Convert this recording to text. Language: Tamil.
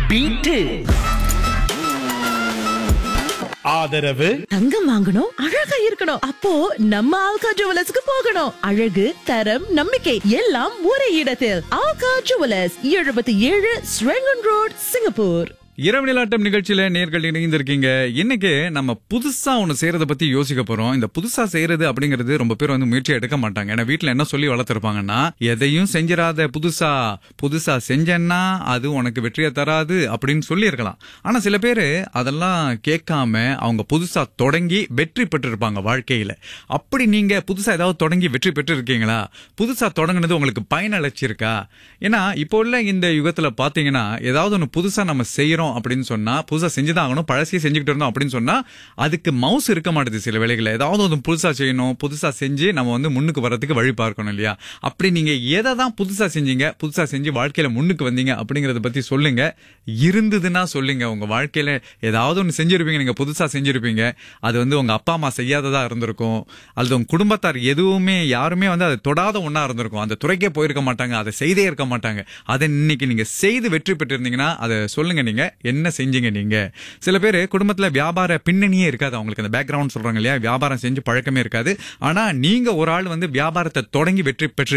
பீட்டு ஆதரவு தங்கம் வாங்கணும் அழகா இருக்கணும் அப்போ நம்ம ஆல்கா ஜுவலர்ஸ்க்கு போகணும் அழகு தரம் நம்பிக்கை எல்லாம் ஒரே இடத்தில் ஆல்கா ஜுவலர்ஸ் எழுபத்தி ஏழு ஸ்ரெங்கன் ரோட் சிங்கப்பூர் இரவு நிலாட்டம் நிகழ்ச்சியில நேர்கள் இணைந்திருக்கீங்க இன்னைக்கு நம்ம புதுசா ஒண்ணு செய்யறத பத்தி யோசிக்க போறோம் இந்த புதுசா செய்யறது அப்படிங்கிறது ரொம்ப பேர் வந்து முயற்சி எடுக்க மாட்டாங்க ஏன்னா வீட்டுல என்ன சொல்லி வளர்த்திருப்பாங்கன்னா எதையும் செஞ்சிராத புதுசா புதுசா செஞ்சேன்னா அது உனக்கு வெற்றியை தராது அப்படின்னு சொல்லி இருக்கலாம் ஆனா சில பேரு அதெல்லாம் கேட்காம அவங்க புதுசா தொடங்கி வெற்றி பெற்று இருப்பாங்க வாழ்க்கையில அப்படி நீங்க புதுசா ஏதாவது தொடங்கி வெற்றி பெற்று இருக்கீங்களா புதுசா தொடங்குனது உங்களுக்கு பயனளிச்சிருக்கா ஏன்னா இப்போ உள்ள இந்த யுகத்துல பாத்தீங்கன்னா ஏதாவது ஒன்று புதுசா நம்ம செய்யறோம் அப்படின்னு சொன்னா புதுசா செஞ்சுதான் ஆகணும் பழசையே செஞ்சுக்கிட்டு இருந்தோம் அப்படின்னு சொன்னா அதுக்கு மவுஸ் இருக்க மாட்டேது சில வேளைகளில் ஏதாவது ஒன்று புதுசா செய்யணும் புதுசா செஞ்சு நம்ம வந்து முன்னுக்கு வர்றதுக்கு வழி பார்க்கணும் இல்லையா அப்படி நீங்க எதை தான் புதுசா செஞ்சீங்க புதுசா செஞ்சு வாழ்க்கையில முன்னுக்கு வந்தீங்க அப்படிங்கறத பத்தி சொல்லுங்க இருந்ததுன்னா சொல்லுங்க உங்க வாழ்க்கையில ஏதாவது ஒன்று செஞ்சிருப்பீங்க நீங்க புதுசா செஞ்சிருப்பீங்க அது வந்து உங்க அப்பா அம்மா செய்யாததா இருந்திருக்கும் அல்லது உங்க குடும்பத்தார் எதுவுமே யாருமே வந்து அதை தொடாத ஒண்ணா இருந்திருக்கும் அந்த துறைக்கே போயிருக்க மாட்டாங்க அதை செய்தே இருக்க மாட்டாங்க அதை இன்னைக்கு நீங்க செய்து வெற்றி பெற்றிருந்தீங்கன்னா அதை சொல்லுங்க நீங்க என்ன செஞ்சீங்க நீங்க சில பேர் குடும்பத்துல வியாபார பின்னணியே இருக்காது அவங்களுக்கு அந்த பேக்ரவுண்ட் சொல்றாங்க இல்லையா வியாபாரம் செஞ்சு பழக்கமே இருக்காது ஆனா நீங்க ஒரு ஆள் வந்து வியாபாரத்தை தொடங்கி வெற்றி பெற்று